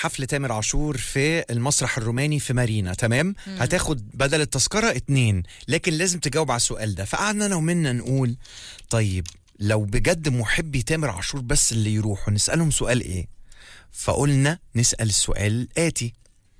حفل تامر عاشور في المسرح الروماني في مارينا تمام هتاخد بدل التذكره اتنين لكن لازم تجاوب على السؤال ده فقعدنا انا ومنا نقول طيب لو بجد محبي تامر عاشور بس اللي يروحوا نسالهم سؤال ايه فقلنا نسال السؤال الاتي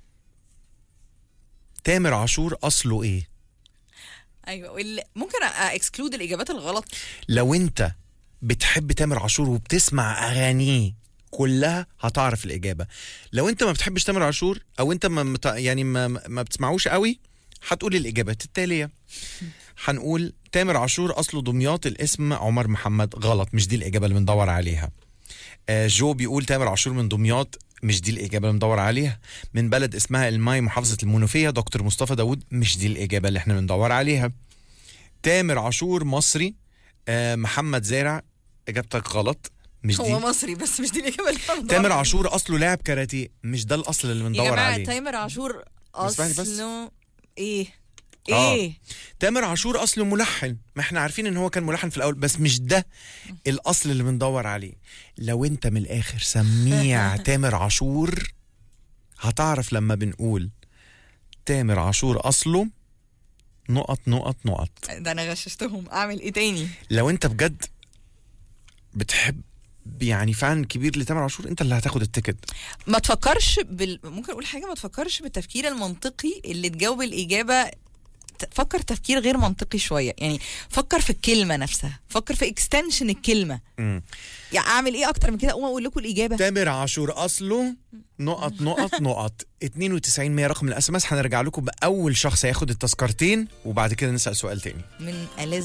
تامر عاشور اصله ايه ايوه وال- ممكن اكسكلود الاجابات الغلط لو انت بتحب تامر عاشور وبتسمع اغانيه كلها هتعرف الاجابه لو انت ما بتحبش تامر عاشور او انت ما مت- يعني ما, ما بتسمعوش قوي هتقول الاجابات التاليه هنقول تامر عاشور اصله دمياط الاسم عمر محمد غلط مش دي الاجابه اللي بندور عليها آه، جو بيقول تامر عاشور من دمياط مش دي الإجابة اللي بندور عليها من بلد اسمها الماي محافظة المنوفية دكتور مصطفى داود مش دي الإجابة اللي احنا بندور عليها تامر عاشور مصري آه، محمد زارع إجابتك غلط مش هو دي مصري بس مش دي الاجابه اللي أنا بدور تامر عليها. عاشور أصله لاعب كاراتيه مش ده الأصل اللي يا بندور جماعه عليه تامر عاشور اسمعني بس. اصله ايه آه. ايه تامر عاشور اصله ملحن ما احنا عارفين ان هو كان ملحن في الاول بس مش ده الاصل اللي بندور عليه لو انت من الاخر سميع تامر عاشور هتعرف لما بنقول تامر عاشور اصله نقط نقط نقط ده انا غششتهم اعمل ايه تاني لو انت بجد بتحب يعني فان كبير لتامر عاشور انت اللي هتاخد التيكت ما تفكرش بال... ممكن اقول حاجه ما تفكرش بالتفكير المنطقي اللي تجاوب الاجابه ت- فكر تفكير غير منطقي شويه يعني فكر في الكلمه نفسها فكر في اكستنشن الكلمه مم. يعني اعمل ايه اكتر من كده اقوم اقول لكم الاجابه تامر عاشور اصله نقط نقط نقط 92 100 رقم الاس ام اس هنرجع لكم باول شخص هياخد التذكرتين وبعد كده نسال سؤال تاني من ألذ